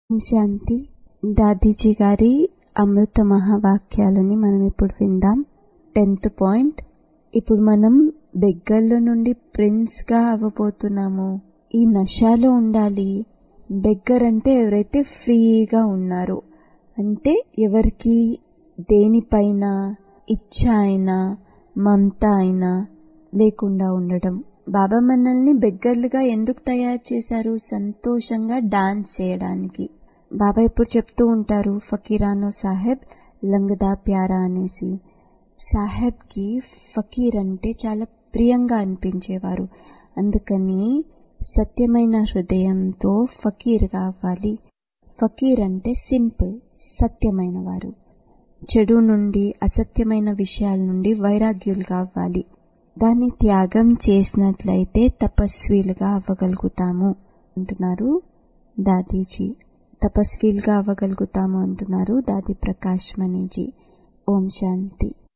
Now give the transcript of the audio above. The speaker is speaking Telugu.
శాంతి దాదీజీ గారి అమృత మహావాక్యాలని మనం ఇప్పుడు విందాం టెన్త్ పాయింట్ ఇప్పుడు మనం బెగ్గర్లో నుండి ప్రిన్స్ గా అవ్వబోతున్నాము ఈ నషాలో ఉండాలి బెగ్గర్ అంటే ఎవరైతే ఫ్రీగా ఉన్నారో అంటే ఎవరికి దేనిపైన ఇచ్చ అయినా మమత అయినా లేకుండా ఉండడం బాబా మనల్ని బెగ్గర్లుగా ఎందుకు తయారు చేశారు సంతోషంగా డాన్స్ చేయడానికి బాబా ఇప్పుడు చెప్తూ ఉంటారు ఫకీరానో సాహెబ్ లంగదా ప్యారా అనేసి సాహెబ్కి ఫకీర్ అంటే చాలా ప్రియంగా అనిపించేవారు అందుకని సత్యమైన హృదయంతో ఫకీర్గా అవ్వాలి ఫకీర్ అంటే సింపుల్ సత్యమైన వారు చెడు నుండి అసత్యమైన విషయాల నుండి వైరాగ్యులుగా అవ్వాలి దాన్ని త్యాగం చేసినట్లయితే తపస్వీలుగా అవ్వగలుగుతాము అంటున్నారు దాదీజీ తపస్వీలుగా అవ్వగలుగుతాము అంటున్నారు దాది ప్రకాష్ మణిజీ ఓం శాంతి